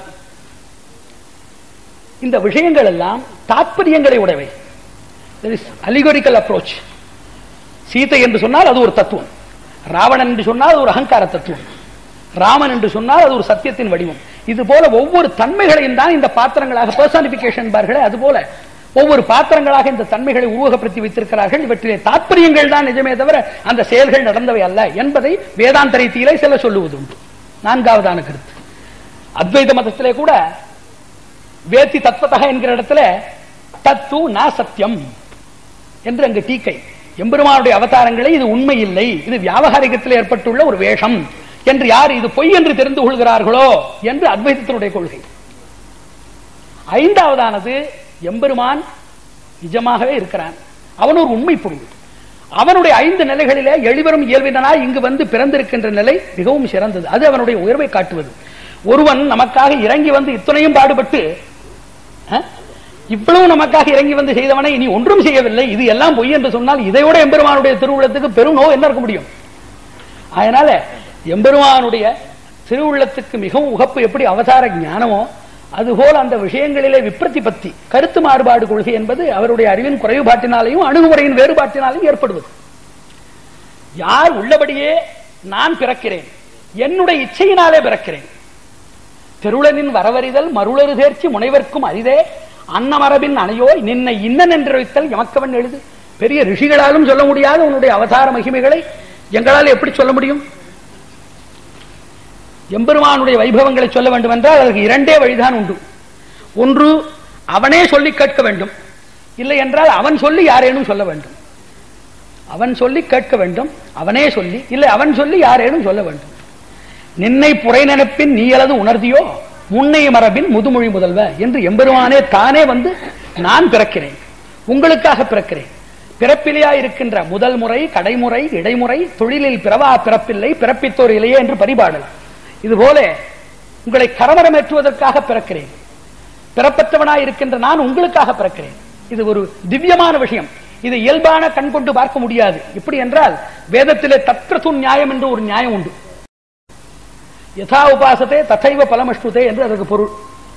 S1: இந்த விஷயங்கள் எல்லாம் தாற்பயங்களை உடையவை அலிகோரிக்கல் அப்ரோச் சீதை என்று சொன்னால் அது ஒரு தத்துவம் ராவணன் என்று சொன்னால் அது ஒரு அகங்கார தத்துவம் ராமன் என்று சொன்னால் அது ஒரு சத்தியத்தின் வடிவம் இது போல ஒவ்வொரு தன்மைகளையும் தான் இந்த பாத்திரங்களாக பர்சானிபிகேஷன் பார்களே அது போல ஒவ்வொரு பாத்திரங்களாக இந்த தன்மைகளை உருவகப்படுத்தி வைத்திருக்கிறார்கள் இவற்றிலே தாற்பயங்கள் தான் நிஜமே தவிர அந்த செயல்கள் நடந்தவை அல்ல என்பதை வேதாந்த ரீதியிலே சில சொல்லுவது உண்டு நான்காவதான கருத்து அத்வைத மதத்திலே கூட வேத்தி தத்வதக என்கிற இடத்துல தத்து நா சத்தியம் என்று அங்கு டீக்கை எம்பெருமானுடைய அவதாரங்களை இது உண்மை இல்லை இது வியாபகாரிகத்தில் ஏற்பட்டுள்ள ஒரு வேஷம் என்று யார் இது பொய் என்று தெரிந்து கொள்கிறார்களோ என்று அத்வைதத்தினுடைய கொள்கை ஐந்தாவதானது எம்பெருமான் நிஜமாகவே இருக்கிறான் அவன் ஒரு உண்மை பொருள் அவனுடைய ஐந்து நிலைகளிலே எளிவரும் இயல்பினாய் இங்கு வந்து பிறந்திருக்கின்ற நிலை மிகவும் சிறந்தது அது அவனுடைய உயர்வை காட்டுவது ஒருவன் நமக்காக இறங்கி வந்து இத்தனையும் பாடுபட்டு அஹ், இவ்வளவு நமக்காக இறங்கி வந்து செய்தவனை இனி ஒன்றும் செய்யவில்லை இது எல்லாம் பொய் என்று சொன்னால் இதையோட எம்பெருமானுடைய திருவுள்ளத்துக்கு பெரும் நோய் என்ன இருக்க முடியும் அதனால எம்பெருமானுடைய திருவுள்ளத்துக்கு மிகவும் உகப்பு எப்படி அவதார ஞானமோ அதுபோல் அந்த விஷயங்களிலே விப்ரதிபத்தி கருத்து மாறுபாடு கொள்கை என்பது அவருடைய அறிவின் குறைவுபாட்டினாலையும் அணுகுமுறையின் வேறுபாட்டினாலும் ஏற்படுவது யார் உள்ளபடியே நான் பிறக்கிறேன் என்னுடைய இச்சையினாலே பிறக்கிறேன் திருளனின் வரவறிதல் மருளறு தேர்ச்சி முனைவர்க்கும் அரிதே அன்னமரபின் அணையோய் நின்னை இன்னன் என்று வைத்தல் எமக்கவன் எழுது பெரிய ரிஷிகளாலும் சொல்ல முடியாத உன்னுடைய அவதார மகிமைகளை எங்களால் எப்படி சொல்ல முடியும் எம்பெருமானுடைய வைபவங்களை சொல்ல வேண்டும் என்றால் அதற்கு இரண்டே வழிதான் உண்டு ஒன்று அவனே சொல்லி கேட்க வேண்டும் இல்லை என்றால் அவன் சொல்லி யாரேனும் சொல்ல வேண்டும் அவன் சொல்லி கேட்க வேண்டும் அவனே சொல்லி இல்லை அவன் சொல்லி யாரேனும் சொல்ல வேண்டும் நின்னை புரை நினைப்பின் நீ அல்லது உணர்தியோ முன்னை மரபின் முதுமொழி முதல்வ என்று எம்பெருமானே தானே வந்து நான் பிறக்கிறேன் உங்களுக்காக பிறக்கிறேன் பிறப்பிலேயா இருக்கின்ற முதல் முறை கடைமுறை இடைமுறை தொழிலில் பிறவா பிறப்பில்லை பிறப்பித்தோர் இல்லையே என்று பரிபாடல் இதுபோல உங்களை கரமரமேற்றுவதற்காக பிறக்கிறேன் பிறப்பற்றவனாய் இருக்கின்ற நான் உங்களுக்காக பிறக்கிறேன் இது ஒரு திவ்யமான விஷயம் இது இயல்பான கண் கொண்டு பார்க்க முடியாது எப்படி என்றால் வேதத்திலே தத்ரது நியாயம் என்று ஒரு நியாயம் உண்டு யதா உபாசத்தே ததைவ பலமஷ்டுதே என்று அதற்கு பொருள்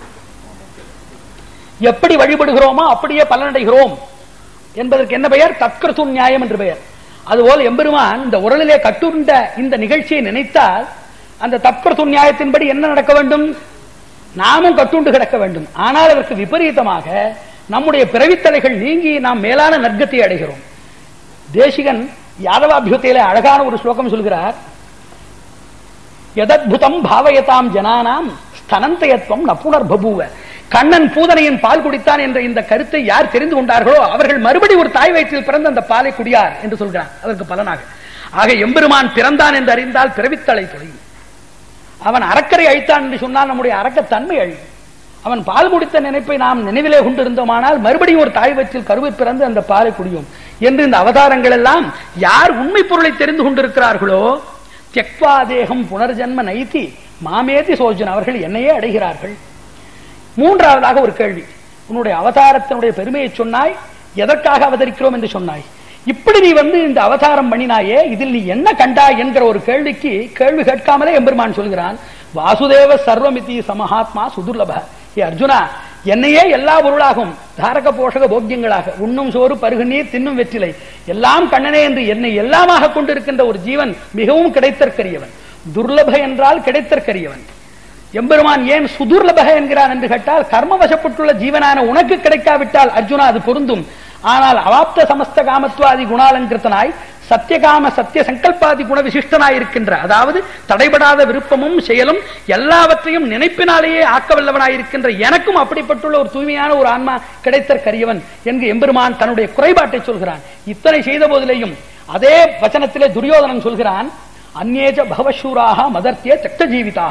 S1: எப்படி வழிபடுகிறோமோ அப்படியே பலனடைகிறோம் என்பதற்கு என்ன பெயர் தத்கிருத்து நியாயம் என்று பெயர் அதுபோல் எம்பெருமான் இந்த உரலிலே கட்டுண்ட இந்த நிகழ்ச்சியை நினைத்தால் அந்த தத்கிருத்து நியாயத்தின்படி என்ன நடக்க வேண்டும் நாமும் கட்டுண்டு கிடக்க வேண்டும் ஆனால் அதற்கு விபரீதமாக நம்முடைய பிறவித்தலைகள் நீங்கி நாம் மேலான நற்கத்தை அடைகிறோம் தேசிகன் யாதவாபியுத்தியில அழகான ஒரு ஸ்லோகம் சொல்கிறார் எதத்புதம் பாவயதாம் ஜனானாம் ஸ்தனந்தயத்வம் நப்புணர் பபுவ கண்ணன் பூதனையின் பால் குடித்தான் என்ற இந்த கருத்தை யார் தெரிந்து கொண்டார்களோ அவர்கள் மறுபடி ஒரு தாய் வயிற்றில் பிறந்த அந்த பாலை குடியார் என்று சொல்கிறான் அதற்கு பலனாக ஆக எம்பெருமான் பிறந்தான் என்று அறிந்தால் பிறவித்தலை தொலையும் அவன் அறக்கரை அழித்தான் என்று சொன்னால் நம்முடைய அரக்கத்தன்மை அழியும் அவன் பால் குடித்த நினைப்பை நாம் நினைவிலே கொண்டிருந்தோமானால் மறுபடியும் ஒரு தாய் வயிற்றில் கருவை பிறந்து அந்த பாலை குடியும் என்று இந்த அவதாரங்கள் எல்லாம் யார் உண்மை பொருளை தெரிந்து கொண்டிருக்கிறார்களோ தியக்வா தேகம் புனர்ஜன்ம நைத்தி மாமேதி சோஜன் அவர்கள் என்னையே அடைகிறார்கள் மூன்றாவதாக ஒரு கேள்வி உன்னுடைய அவதாரத்தினுடைய பெருமையை சொன்னாய் எதற்காக அவதரிக்கிறோம் என்று சொன்னாய் இப்படி நீ வந்து இந்த அவதாரம் பண்ணினாயே இதில் நீ என்ன கண்டாய் என்கிற ஒரு கேள்விக்கு கேள்வி கேட்காமலே எம்பெருமான் சொல்கிறான் வாசுதேவ சர்வமிதி சமஹாத்மா சுதுர்லப ஏ அர்ஜுனா என்னையே எல்லா பொருளாகும் தாரக போஷக போக்கியங்களாக உண்ணும் சோறு பருகு நீர் தின்னும் வெற்றிலை எல்லாம் கண்ணனே என்று என்னை எல்லாமாக கொண்டிருக்கின்ற ஒரு ஜீவன் மிகவும் கிடைத்தற்கரியவன் துர்லப என்றால் கிடைத்தற்கரியவன் எம்பெருமான் ஏன் சுதுர்லபக என்கிறான் என்று கேட்டால் கர்மவசப்பட்டுள்ள ஜீவனான உனக்கு கிடைக்காவிட்டால் அர்ஜுனா அது பொருந்தும் ஆனால் அவாப்த சமஸ்த காமத்வாதி குணாலங்கிருத்தனாய் சத்தியகாம சத்திய சங்கல்பாதி குண விசிஷ்டனாய் இருக்கின்ற அதாவது தடைபடாத விருப்பமும் செயலும் எல்லாவற்றையும் நினைப்பினாலேயே ஆக்கவல்லவனாய் இருக்கின்ற எனக்கும் அப்படிப்பட்டுள்ள ஒரு தூய்மையான ஒரு ஆன்மா கிடைத்தற்கரியவன் என்று எம்பெருமான் தன்னுடைய குறைபாட்டை சொல்கிறான் இத்தனை செய்த போதிலேயும் அதே வச்சனத்திலே துரியோதனன் சொல்கிறான் அந்நேஜ பவசூராக மதர்த்திய சக்த ஜீவிதாக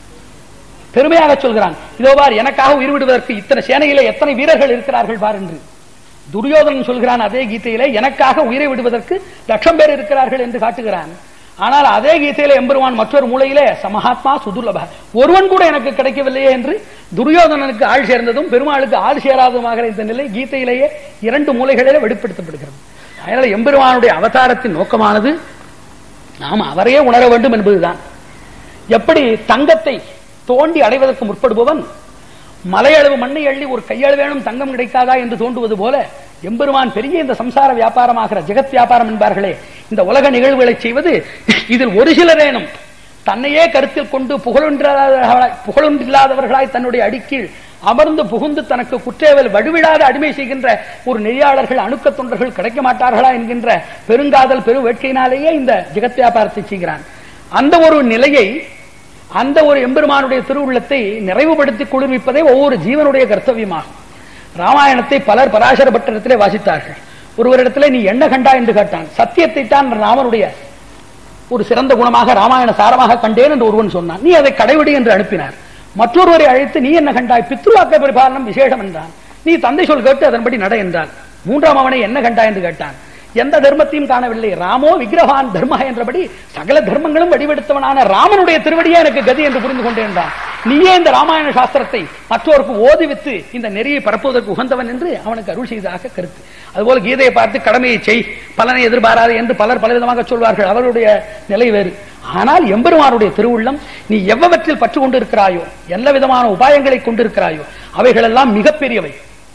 S1: பெருமையாக சொல்கிறான் இதோ பார் எனக்காக உயிர் விடுவதற்கு இத்தனை சேனையிலே எத்தனை வீரர்கள் இருக்கிறார்கள் பார் என்று துரியோதனன் சொல்கிறான் அதே கீதையிலே எனக்காக உயிரை விடுவதற்கு லட்சம் பேர் இருக்கிறார்கள் என்று காட்டுகிறான் ஆனால் அதே கீதையிலே எம்பெருமான் மற்றொரு மூலையிலே சமஹாத்மா சுதுர்லப ஒருவன் கூட எனக்கு கிடைக்கவில்லையே என்று துரியோதனனுக்கு ஆள் சேர்ந்ததும் பெருமாளுக்கு ஆள் சேராததுமாக இந்த நிலை கீதையிலேயே இரண்டு மூலைகளிலே வெளிப்படுத்தப்படுகிறது அதனால எம்பெருமானுடைய அவதாரத்தின் நோக்கமானது நாம் அவரையே உணர வேண்டும் என்பதுதான் எப்படி தங்கத்தை தோண்டி அடைவதற்கு முற்படுபவன் மலையளவு மண்ணை அள்ளி ஒரு கையளவேனும் தங்கம் கிடைக்காதா என்று தோண்டுவது போல எம்பெருமான் பெரிய இந்த சம்சார வியாபாரமாகிற ஜெகத் வியாபாரம் என்பார்களே இந்த உலக நிகழ்வுகளை செய்வது இதில் ஒரு சிலரேனும் தன்னையே கருத்தில் கொண்டு புகழொன்றில்லாதவர்களாய் புகழொன்றில்லாதவர்களாய் தன்னுடைய அடிக்கீழ் அமர்ந்து புகுந்து தனக்கு குற்றேவல் வடுவிடாத அடிமை செய்கின்ற ஒரு நெறியாளர்கள் அணுக்க தொண்டர்கள் கிடைக்க மாட்டார்களா என்கின்ற பெருங்காதல் பெரு வேட்கையினாலேயே இந்த ஜெகத் வியாபாரத்தை செய்கிறான் அந்த ஒரு நிலையை அந்த ஒரு எம்பெருமானுடைய திருவுள்ளத்தை நிறைவுபடுத்தி குளிர்விப்பதே ஒவ்வொரு ஜீவனுடைய கர்த்தவியமாகும் ராமாயணத்தை பலர் பராசர பட்டணத்திலே வாசித்தார்கள் ஒருவரிடத்திலே நீ என்ன கண்டா என்று கேட்டான் சத்தியத்தை தான் ராமனுடைய ஒரு சிறந்த குணமாக ராமாயண சாரமாக கண்டேன் என்று ஒருவன் சொன்னான் நீ அதை கடைபிடி என்று அனுப்பினார் மற்றொருவரை அழைத்து நீ என்ன கண்டாய் பித்ருவாக்க பரிபாலனம் விசேஷம் என்றான் நீ தந்தை சொல் கேட்டு அதன்படி நட என்றான் மூன்றாம் அவனை என்ன கண்டாய் என்று கேட்டான் எந்த தர்மத்தையும் காணவில்லை ராமோ விக்கிரகான் தர்ம என்றபடி சகல தர்மங்களும் வடிவெடுத்தவனான ராமனுடைய திருவடியே எனக்கு கதி என்று புரிந்து கொண்டேன் நீயே இந்த ராமாயண சாஸ்திரத்தை மற்றோருக்கு ஓதுவித்து இந்த நெறியை பரப்புவதற்கு உகந்தவன் என்று அவனுக்கு அருள் செய்ததாக கருத்து அதுபோல கீதையை பார்த்து கடமையை செய் பலனை எதிர்பாராது என்று பலர் பலவிதமாக சொல்வார்கள் அவருடைய நிலை வேறு ஆனால் எம்பெருமானுடைய திருவுள்ளம் நீ எவ்வவற்றில் பற்று கொண்டிருக்கிறாயோ எல்லா விதமான உபாயங்களை கொண்டிருக்கிறாயோ அவைகளெல்லாம் மிகப்பெரியவை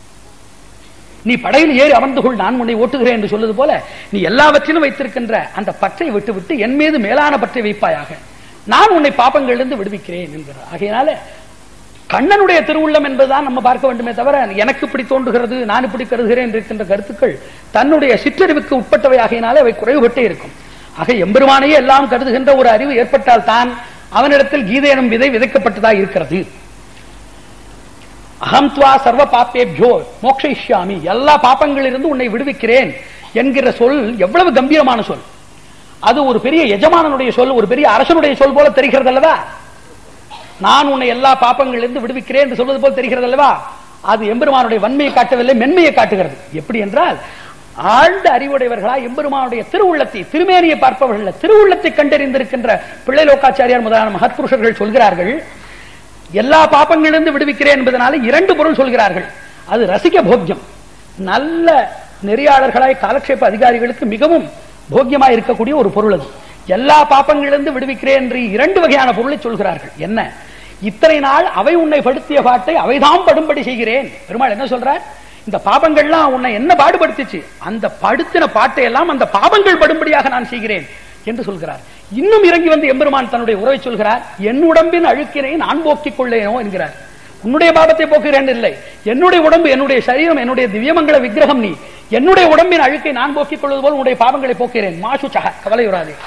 S1: நீ படையில் ஏறி அமர்ந்து கொள் நான் உன்னை ஓட்டுகிறேன் என்று சொல்வது போல நீ எல்லாவற்றிலும் வைத்திருக்கின்ற அந்த பற்றை விட்டுவிட்டு என் மீது மேலான பற்றை வைப்பாயாக நான் உன்னை பாப்பங்களிலிருந்து விடுவிக்கிறேன் என்கிறார் ஆகையினால கண்ணனுடைய திருவுள்ளம் என்பதுதான் நம்ம பார்க்க வேண்டுமே தவிர எனக்கு இப்படி தோன்றுகிறது நான் இப்படி கருதுகிறேன் இருக்கின்ற கருத்துக்கள் தன்னுடைய சிற்றறிவுக்கு உட்பட்டவை ஆகையினாலே அவை குறைவுபட்டே இருக்கும் ஆக எம்பெருமானையே எல்லாம் கருதுகின்ற ஒரு அறிவு ஏற்பட்டால் தான் அவனிடத்தில் கீதை எனும் விதை விதைக்கப்பட்டதா இருக்கிறது அகம் துவா சர்வ பாப்பேபியோ மோக்ஷயிஷ்யாமி எல்லா பாப்பங்களிலிருந்து உன்னை விடுவிக்கிறேன் என்கிற சொல் எவ்வளவு கம்பீரமான சொல் அது ஒரு பெரிய எஜமானனுடைய சொல் ஒரு பெரிய அரசனுடைய சொல் போல தெரிகிறது அல்லவா நான் உன்னை எல்லா பாப்பங்களிலிருந்து விடுவிக்கிறேன் என்று சொல்வது போல் தெரிகிறது அல்லவா அது எம்பெருமானுடைய வன்மையை காட்டவில்லை மென்மையை காட்டுகிறது எப்படி என்றால் ஆழ்ந்த அறிவுடையவர்களா எம்பெருமானுடைய திருவுள்ளத்தை திருமேனியை பார்ப்பவர்கள் திருவுள்ளத்தை கண்டறிந்திருக்கின்ற பிள்ளை லோகாச்சாரியார் முதலான மகத்புருஷர்கள் சொல்கிறார்கள் எல்லா பாப்பங்களிலிருந்து விடுவிக்கிறேன் என்பதனால இரண்டு பொருள் சொல்கிறார்கள் அது ரசிக்க போக்கியம் நல்ல நெறியாளர்களாய் காலக்ஷேப அதிகாரிகளுக்கு மிகவும் போக்கியமாய் இருக்கக்கூடிய ஒரு பொருள் அது எல்லா பாப்பங்களிலிருந்து விடுவிக்கிறேன் என்று இரண்டு வகையான பொருளை சொல்கிறார்கள் என்ன இத்தனை நாள் அவை உன்னை படுத்திய பாட்டை அவைதான் படும்படி செய்கிறேன் பெருமாள் என்ன சொல்றார் இந்த பாபங்கள்லாம் உன்னை என்ன பாடுபடுத்திச்சு அந்த படுத்தின பாட்டை எல்லாம் அந்த பாபங்கள் படும்படியாக நான் செய்கிறேன் என்று சொல்கிறார் இன்னும் இறங்கி வந்து எம்பெருமான் தன்னுடைய உறவை சொல்கிறார் என் உடம்பின் அழுக்கினை நான் போக்கிக் கொள்ளேனோ என்கிறார் உன்னுடைய பாபத்தை போக்குகிறேன் இல்லை என்னுடைய உடம்பு என்னுடைய சரீரம் என்னுடைய திவ்யமங்கல விக்கிரகம் நீ என்னுடைய உடம்பின் அழுக்கை நான் போக்கிக் கொள்வது போல் உன்னுடைய பாவங்களை போக்கிறேன் மாசு சக கவலையுறாதே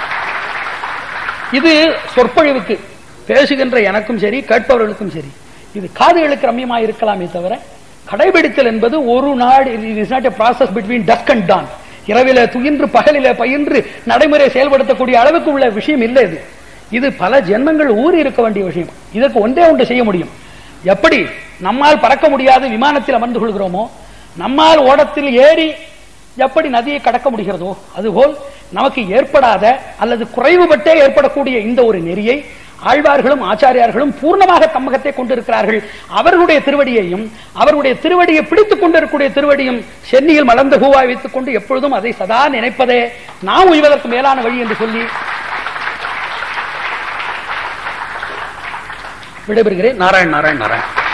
S1: இது சொற்பொழிவுக்கு பேசுகின்ற எனக்கும் சரி கேட்பவர்களுக்கும் சரி இது காதுகளுக்கு ரம்யமா இருக்கலாமே தவிர கடைபிடித்தல் என்பது ஒரு நாடு it is not a process between dusk and dawn இரவில துயின்று பகலில பயின்று நடைமுறை செயல்படுத்தக்கூடிய அளவுக்கு உள்ள விஷயம் இல்லை இது இது பல ஜென்மங்கள் ஊறி இருக்க வேண்டிய விஷயம் இதற்கு ஒன்றே ஒன்று செய்ய முடியும் எப்படி நம்மால் பறக்க முடியாத விமானத்தில் அமர்ந்து கொள்கிறோமோ நம்மால் ஓடத்தில் ஏறி எப்படி நதியை கடக்க முடிகிறதோ அதுபோல் நமக்கு ஏற்படாத அல்லது குறைவுபட்டே ஏற்படக்கூடிய இந்த ஒரு நெறியை ஆழ்வார்களும் ஆச்சாரியார்களும் பூர்ணமாக தம்மகத்தை கொண்டிருக்கிறார்கள் அவர்களுடைய திருவடியையும் அவருடைய திருவடியை பிடித்துக் கொண்டிருக்கக்கூடிய திருவடியும் சென்னியில் மலர்ந்த பூவாய் வைத்துக் கொண்டு எப்பொழுதும் அதை சதா நினைப்பதே நாம் உய்வதற்கு மேலான வழி என்று சொல்லி விடைபெறுகிறேன் நாராயண் நாராயண் நாராயண்